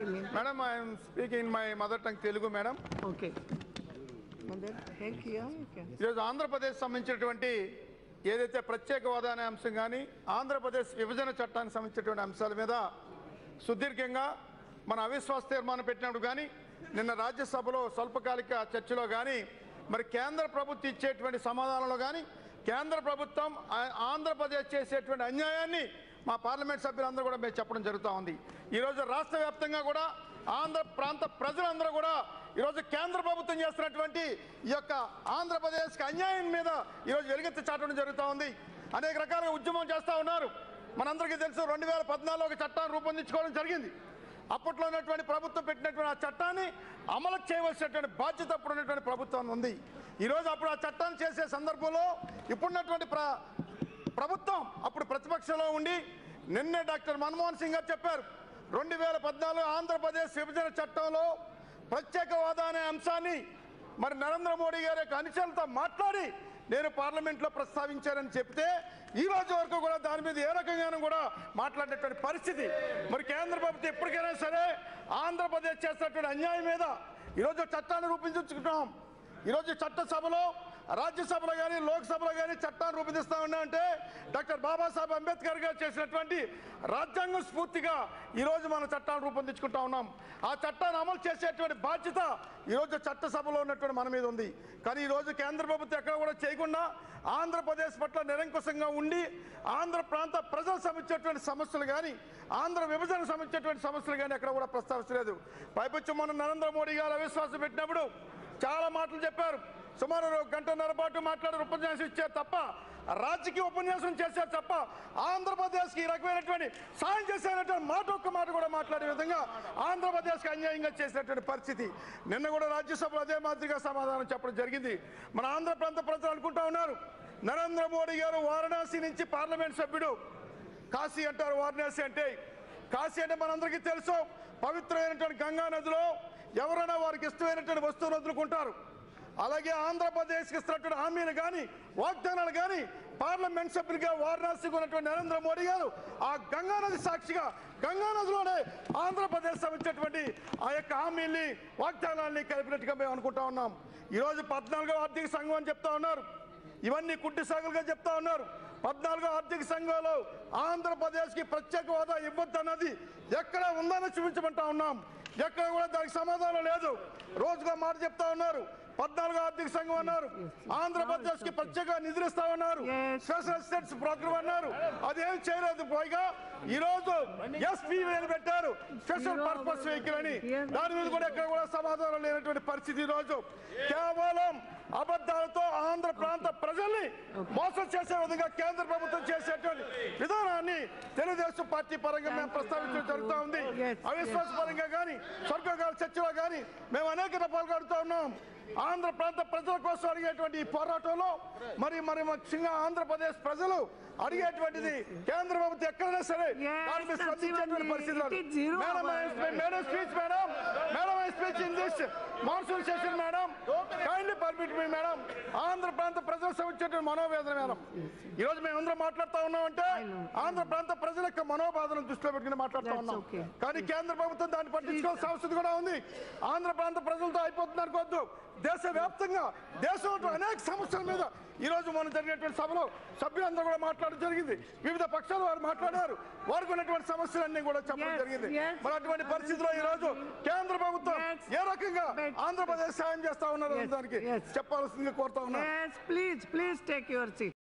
something in. Madam I'm speaking in my mother tongue Telugu madam Okay. Mother, heck here, you can. ఈరోజు ఆంధ్రప్రదేశ్ సంబంధించినటువంటి ఏదైతే ప్రత్యేక హోదా అనే అంశం కానీ ఆంధ్రప్రదేశ్ విభజన చట్టానికి సంబంధించినటువంటి అంశాల మీద సుదీర్ఘంగా మన అవిశ్వాస తీర్మానం పెట్టినప్పుడు కానీ నిన్న రాజ్యసభలో స్వల్పకాలిక చర్చలో కానీ మరి కేంద్ర ప్రభుత్వం ఇచ్చేటువంటి సమాధానంలో కానీ కేంద్ర ప్రభుత్వం ఆ- ఆంధ్రప్రదేశ్ చేసేటువంటి అన్యాయాన్ని మా పార్లమెంట్ సభ్యులందరూ కూడా మేము చెప్పడం జరుగుతూ ఉంది ఈరోజు రాష్ట్ర వ్యాప్తంగా కూడా ఆంధ్ర ప్రాంత ప్రజలందరూ కూడా ఈరోజు కేంద్ర ప్రభుత్వం చేస్తున్నటువంటి ఈ యొక్క ఆంధ్రప్రదేశ్కి అన్యాయం మీద ఈరోజు వెలుగెత్తి చాటడం జరుగుతూ ఉంది అనేక రకాలుగా ఉద్యమం చేస్తూ ఉన్నారు మనందరికీ తెలుసు రెండు వేల పద్నాలుగులో ఒక చట్టాన్ని రూపొందించుకోవడం జరిగింది అప్పట్లో ఉన్నటువంటి ప్రభుత్వం పెట్టినటువంటి ఆ చట్టాన్ని అమలు చేయవలసినటువంటి బాధ్యత అప్పుడు ఉన్నటువంటి ప్రభుత్వం ఉంది ఈరోజు అప్పుడు ఆ చట్టాన్ని చేసే సందర్భంలో ఇప్పుడున్నటువంటి ప్ర ప్రభుత్వం అప్పుడు ప్రతిపక్షంలో ఉండి నిన్నే డాక్టర్ మన్మోహన్ సింగ్ గారు చెప్పారు రెండు వేల పద్నాలుగు ఆంధ్రప్రదేశ్ విభజన చట్టంలో ప్రత్యేక హోదా అనే అంశాన్ని మరి నరేంద్ర మోడీ గారి యొక్క అనుచరులతో మాట్లాడి నేను పార్లమెంట్లో ప్రస్తావించానని చెప్తే ఈ రోజు వరకు కూడా దాని మీద ఏ రకంగానూ కూడా మాట్లాడేటువంటి పరిస్థితి మరి కేంద్ర ప్రభుత్వం ఎప్పటికైనా సరే ఆంధ్రప్రదేశ్ చేస్తున్నటువంటి అన్యాయం మీద ఈరోజు చట్టాన్ని రూపొందించుకుంటున్నాం ఈరోజు చట్టసభలో రాజ్యసభలో కానీ లోక్సభలో కానీ చట్టాన్ని రూపొందిస్తా ఉన్నా అంటే డాక్టర్ బాబాసాహెబ్ అంబేద్కర్ గారు చేసినటువంటి రాజ్యాంగం స్ఫూర్తిగా ఈరోజు మనం చట్టాన్ని రూపొందించుకుంటా ఉన్నాం ఆ చట్టాన్ని అమలు చేసేటువంటి బాధ్యత ఈరోజు చట్టసభలో ఉన్నటువంటి మన మీద ఉంది కానీ ఈరోజు కేంద్ర ప్రభుత్వం ఎక్కడ కూడా చేయకుండా ఆంధ్రప్రదేశ్ పట్ల నిరంకుశంగా ఉండి ఆంధ్ర ప్రాంత ప్రజలకు సంబంధించినటువంటి సమస్యలు కానీ ఆంధ్ర విభజనకు సంబంధించినటువంటి సమస్యలు కానీ ఎక్కడ కూడా ప్రస్తావించలేదు పైపచ్చు మన నరేంద్ర మోడీ గారు అవిశ్వాసం పెట్టినప్పుడు చాలా మాటలు చెప్పారు సుమారు ఒక గంటన్నర పాటు మాట్లాడారు ఉపన్యాసం ఇచ్చారు తప్ప రాజకీయ ఉపన్యాసం చేశారు తప్ప ఆంధ్రప్రదేశ్కి ఈ రకమైనటువంటి సాయం చేసేటువంటి మాట ఒక్క మాట కూడా మాట్లాడే విధంగా ఆంధ్రప్రదేశ్కి అన్యాయంగా చేసినటువంటి పరిస్థితి నిన్న కూడా రాజ్యసభలో అదే మాదిరిగా సమాధానం చెప్పడం జరిగింది మన ఆంధ్ర ప్రాంత ప్రజలు అనుకుంటా ఉన్నారు నరేంద్ర మోడీ గారు వారణాసి నుంచి పార్లమెంట్ సభ్యుడు కాశీ అంటారు వారణాసి అంటే కాశీ అంటే మనందరికీ తెలుసు పవిత్రమైనటువంటి గంగా నదిలో ఎవరైనా వారికి ఇష్టమైనటువంటి వస్తువులు వదులుకుంటారు అలాగే ఆంధ్రప్రదేశ్కి ఇస్తున్నటువంటి హామీలు కానీ వాగ్దానాలు కానీ పార్లమెంట్ సభ్యునిగా వారణాసికి ఉన్నటువంటి నరేంద్ర మోడీ గారు ఆ గంగా నది సాక్షిగా గంగా నదిలోనే ఆంధ్రప్రదేశ్ సంబంధించినటువంటి ఆ యొక్క హామీల్ని వాగ్దానాల్ని కలిపినట్టుగా మేము అనుకుంటా ఉన్నాం ఈరోజు పద్నాలుగో ఆర్థిక సంఘం అని చెప్తా ఉన్నారు ఇవన్నీ కుట్టి సాగులుగా చెప్తా ఉన్నారు పద్నాలుగో ఆర్థిక సంఘంలో ఆంధ్రప్రదేశ్కి ప్రత్యేక హోదా ఇవ్వద్దన్నది ఎక్కడ ఉందని చూపించమంటా ఉన్నాం ఎక్కడ కూడా దానికి సమాధానం లేదు రోజుగా మాట చెప్తా ఉన్నారు పద్నాలుగో ఆర్థిక సంఘం అన్నారు ఆంధ్రప్రదేశ్ కి ప్రత్యేక నిధులు ఇస్తామన్నారు Yes. స్పెషల్ అసిస్టెంట్స్ ప్రోగ్రామ్ అన్నారు అదేం చేయలేదు పైగా ఈ రోజు ఎస్పీ పెట్టారు స్పెషల్ పర్పస్ వెహికల్ అని దాని మీద కూడా ఎక్కడ కూడా సమాధానం లేనటువంటి పరిస్థితి ఈ రోజు కేవలం అబద్ధాలతో ఆంధ్ర ప్రాంత ప్రజల్ని మోసం చేసే విధంగా కేంద్ర ప్రభుత్వం చేసేటువంటి విధానాన్ని తెలుగుదేశం పార్టీ పరంగా మేము ప్రస్తావించడం జరుగుతూ ఉంది Yes, అవిశ్వాస పరంగా కానీ స్వర్గకాల చర్చలో కానీ మేము అనేక రకాలుగా అడుగుతా ఉన్నాం ఆంధ్ర ప్రాంత ప్రజల కోసం అడిగేటువంటి ఈ పోరాటంలో మరి మరి ముఖ్యంగా ఆంధ్రప్రదేశ్ ప్రజలు అడిగేటువంటిది కేంద్ర ప్రభుత్వం ఎక్కడైనా సరే Yes, దాని మీద that's స్పందించేటువంటి even- పరిస్థితి లేదు. it is zero madam hour. Madam speech madam madam I speech in this monsoon session madam kindly permit me madam Andhra ప్రాంత ప్రజల సమస్యటువంటి మనోవేదన మేడం ఈ రోజు మేము అందరం మాట్లాడుతా ఉన్నాం అంటే ఆంధ్ర ప్రాంత ప్రజల యొక్క మనోబాధలను దృష్టిలో పెట్టుకుని మాట్లాడుతా That's ఉన్నాం okay. కానీ కేంద్ర ప్రభుత్వం దాన్ని పట్టించుకోవాల్సిన అవసరం కూడా ఉంది ఆంధ్ర ప్రాంత ప్రజలతో అయిపోతుంది అనుకోవద్దు దేశ వ్యాప్తంగా దేశంలో అనేక సమస్యల మీద ఈ రోజు మనం జరిగినటువంటి సభలో సభ్యులందరూ కూడా మాట్లాడడం జరిగింది వివిధ పక్షాలు వారు మాట్లాడారు వారికి ఉన్నటువంటి సమస్యలన్నీ కూడా చెప్పడం Yes, జరిగింది yes. మరి అటువంటి పరిస్థితిలో ఈ రోజు కేంద్ర ప్రభుత్వం Yes. ఏ రకంగా But- ఆంధ్రప్రదేశ్ సాయం చేస్తా ఉన్నారు Yes, దానికి yes. చెప్పాల్సిందిగా కోరుతా ఉన్నాను Yes, please, please take your seat.